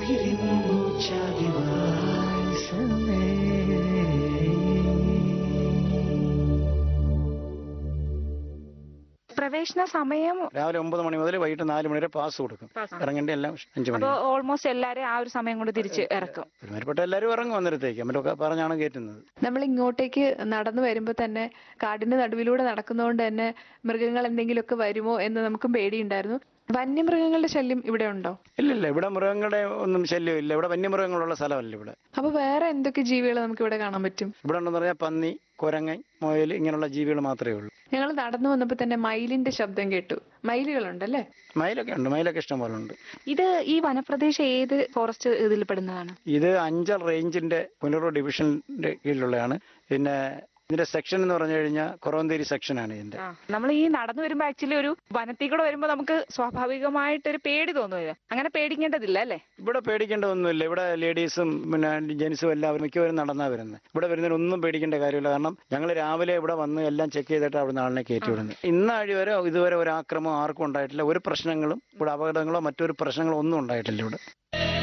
ഉയിരിന്നു ചാകിവാസമേ പ്രവേശന സമയം രാവിലെ ഒമ്പത് മണി മുതൽ വൈകിട്ട് നാല് മണി വരെ പാസ് കൊടുക്കും ഇറങ്ങേണ്ട എല്ലാം അഞ്ചു മണി അപ്പൊ ഓൾമോസ്റ്റ് എല്ലാരും ആ ഒരു സമയം കൊണ്ട് തിരിച്ച് ഇറക്കും ഒരുമാതിരിപ്പെട്ട എല്ലാവരും ഇറങ്ങും അന്നേരത്തേക്ക് നമ്മളൊക്കെ പറഞ്ഞാണ് കയറ്റുന്നത് നമ്മൾ ഇങ്ങോട്ടേക്ക് നടന്നു വരുമ്പോൾ തന്നെ കാടിന്റെ നടുവിലൂടെ നടക്കുന്നതുകൊണ്ട് തന്നെ മൃഗങ്ങൾ എന്തെങ്കിലുമൊക്കെ വരുമോ എന്ന് നമുക്കും പേടിയുണ്ടായിരുന്നു വന്യമൃഗങ്ങളുടെ ശല്യം ഇവിടെ ഉണ്ടോ ഇല്ല ഇല്ല ഇവിടെ മൃഗങ്ങളുടെ ഒന്നും ശല്യം ഇല്ല ഇവിടെ വന്യമൃഗങ്ങളുള്ള സ്ഥലമല്ല ഇവിടെ അപ്പൊ വേറെ എന്തൊക്കെ ജീവികൾ നമുക്ക് ഇവിടെ കാണാൻ പറ്റും ഇവിടെ ഉണ്ടെന്ന് പറഞ്ഞാൽ പന്നി കുരങ്ങൻ മുയൽ ഇങ്ങനെയുള്ള ജീവികൾ മാത്രമേ ഉള്ളൂ ഞങ്ങൾ നടന്നു വന്നപ്പോൾ തന്നെ മയിലിന്റെ ശബ്ദം കേട്ടു മയിലുകളുണ്ടല്ലേ മയിലൊക്കെ ഉണ്ട് മയിലൊക്കെ ഇഷ്ടം പോലെ ഉണ്ട് ഇത് ഈ വനപ്രദേശം ഏത് ഫോറസ്റ്റ് ഇതിൽ പെടുന്നതാണ് ഇത് അഞ്ചൽ റേഞ്ചിന്റെ പുനലൂർ ഡിവിഷന്റെ കീഴിലുള്ളതാണ് പിന്നെ ഇതിന്റെ സെക്ഷൻ എന്ന് പറഞ്ഞു കഴിഞ്ഞാൽ കുറവന്തേരി സെക്ഷനാണ് ഇതിന്റെ നമ്മൾ ഈ നടന്നു വരുമ്പോ ആക്ച്വലി ഒരു വനത്തിൽ കൂടെ വരുമ്പോ നമുക്ക് സ്വാഭാവികമായിട്ടൊരു പേടി തോന്നുക അങ്ങനെ പേടിക്കേണ്ടതില്ല അല്ലേ ഇവിടെ പേടിക്കേണ്ട ഒന്നുമില്ല ഇവിടെ ലേഡീസും പിന്നെ ജെൻസും എല്ലാവരും മിക്കവരും നടന്നാ വരുന്നത് ഇവിടെ വരുന്നതിന് ഒന്നും പേടിക്കേണ്ട കാര്യമില്ല കാരണം ഞങ്ങൾ രാവിലെ ഇവിടെ വന്ന് എല്ലാം ചെക്ക് ചെയ്തിട്ട് അവിടെ നാളിനെ കയറ്റി വിടുന്നത് ഇന്നാഴി വരെ ഇതുവരെ ഒരു ആക്രമം ആർക്കും ഉണ്ടായിട്ടില്ല ഒരു പ്രശ്നങ്ങളും ഇവിടെ അപകടങ്ങളോ മറ്റൊരു പ്രശ്നങ്ങളോ ഒന്നും ഉണ്ടായിട്ടില്ല ഇവിടെ